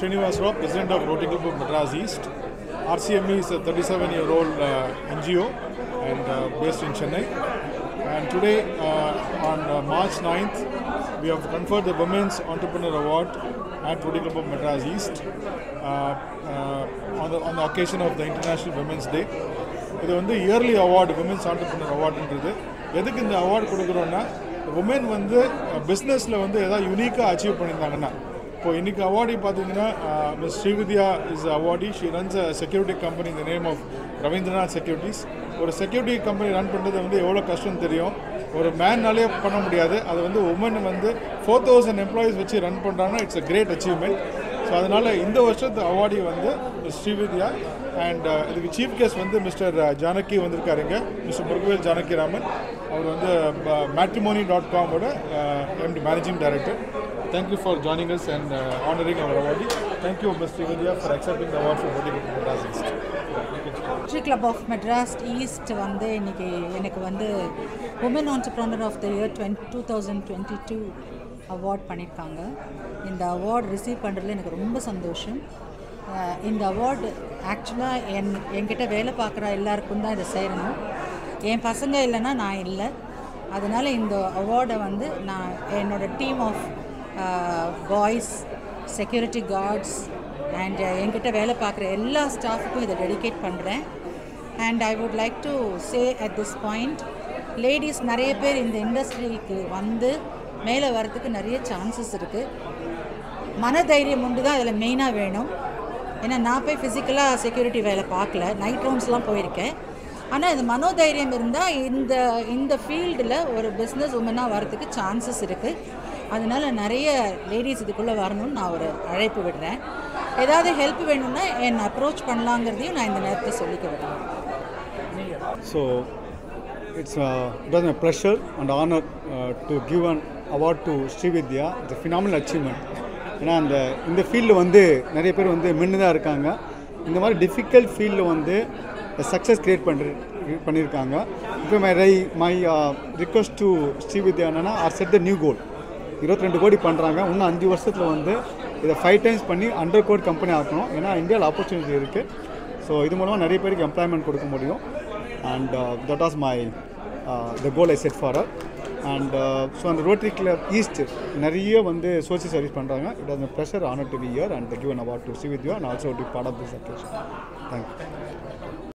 Srinivas Rao, President of Rotary Club of Madras East. RCME is a 37 year old uh, NGO and uh, based in Chennai. And today, uh, on uh, March 9th, we have conferred the Women's Entrepreneur Award at Rotary Club of Madras East uh, uh, on, the, on the occasion of the International Women's Day. இது வந்து early award women's entrepreneur அவார்டுன்றது எதுக்கு இந்த award கொடுக்குறோன்னா woman வந்து பிஸ்னஸில் வந்து எதாவது யூனிக்காக அச்சீவ் பண்ணியிருந்தாங்கன்னா இப்போ இன்னைக்கு அவார்டி பார்த்தீங்கன்னா miss Srividya is awardee she runs a security company இந்த நேம் ஆஃப் ரவீந்திரநாத் செக்யூரிட்டிஸ் ஒரு செக்யூரிட்டி கம்பெனி ரன் பண்ணுறது வந்து எவ்வளோ கஷ்டம் தெரியும் ஒரு மேன்னாலே பண்ண முடியாது அது வந்து உமன் வந்து ஃபோர் தௌசண்ட் எம்ப்ளாயீஸ் வச்சு ரன் பண்ணுறாங்கன்னா it's a great achievement so அதனால் இந்த வருஷத்து அவார்டி வந்து ஸ்ரீவித்யா அண்ட் இதுக்கு சீஃப் கெஸ்ட் வந்து மிஸ்டர் ஜானகி வந்திருக்காருங்க மிஸ்டர் முருகவேல் ஜானகி ராமன் அவர் வந்து மேட்ரிமோனி டாட் காமோட MD managing director thank you for joining us and honouring our awardee thank you miss Srividya for accepting the award for Madras east rotary club of Madras east வந்து இன்னைக்கு எனக்கு வந்து woman entrepreneur of the year twenty two thousand twenty two award பண்ணியிருக்காங்க இந்த award receive பண்ணுறதுல எனக்கு ரொம்ப சந்தோஷம் அஹ் இந்த அவார்டு ஆக்சுவலாக என் என்கிட்ட வேலை பார்க்குற எல்லாருக்கும் தான் இதை சேரணும் என் பசங்க இல்லைன்னா நான் இல்லை அதனால் இந்த அவார்டை வந்து நான் என்னோட team of boys security guards and என்கிட்ட வேலை பார்க்குற எல்லா ஸ்டாஃபுக்கும் இதை டெடிகேட் பண்ணுறேன் and I would like to say at this point ladies நிறைய பேர் இந்த இண்டஸ்ட்ரிக்கு வந்து மேலே வரதுக்கு நிறைய சான்சஸ் இருக்குது மனதைரியம் உண்டு தான் அதில் மெயினாக வேணும் ஏன்னா நான் போய் ஃபிசிக்கலாக செக்யூரிட்டி வேலை பார்க்கல நைட் ரவுண்ட்ஸ்லாம் போயிருக்கேன் ஆனால் இந்த மனோதைரியம் இருந்தால் இந்த இந்த ஃபீல்டில் ஒரு பிஸ்னஸ் உமனாக வரதுக்கு சான்சஸ் இருக்குது அதனால் நிறைய லேடிஸ் இதுக்குள்ளே வரணும்னு நான் ஒரு அழைப்பு விடுறேன் ஏதாவது ஹெல்ப் வேணும்னா என்னை அப்ரோச் பண்ணலாங்கிறதையும் நான் இந்த நேரத்தை சொல்லிக்க விடுறேன் So it's uh, it was my pleasure and honor uh, to give an award to Srividya. It's a phenomenal achievement. ஏன்னா அந்த இந்த ஃபீல்டில் வந்து நிறைய பேர் வந்து மின்னு தான் இருக்காங்க இந்த மாதிரி டிஃபிகல்ட் ஃபீல்டில் வந்து சக்ஸஸ் க்ரியேட் பண்ணி பண்ணியிருக்காங்க இப்போ மை ரை மை ரிக்வஸ்ட் டு ஸ்ரீவித்யா என்னன்னா are set the new goal இருபத்தி ரெண்டு கோடி பண்ணுறாங்க இன்னும் அஞ்சு வருஷத்தில் வந்து இதை ஃபைவ் டைம்ஸ் பண்ணி அண்டர் கோட் கம்பெனி ஆக்கணும் ஏன்னா இந்தியாவில் ஆப்பர்ச்சுனிட்டி இருக்குது ஸோ இது மூலமாக நிறைய பேருக்கு எம்ப்ளாய்மெண்ட் கொடுக்க முடியும் and that was my the goal I set for and so அந்த ரோட்டரி கிளப் ஈஸ்ட் நிறைய வந்து சோசியல் சர்வீஸ் பண்ணுறாங்க it was my pleasure honour to be here and give an award to see with you and also to part of this occasion thank you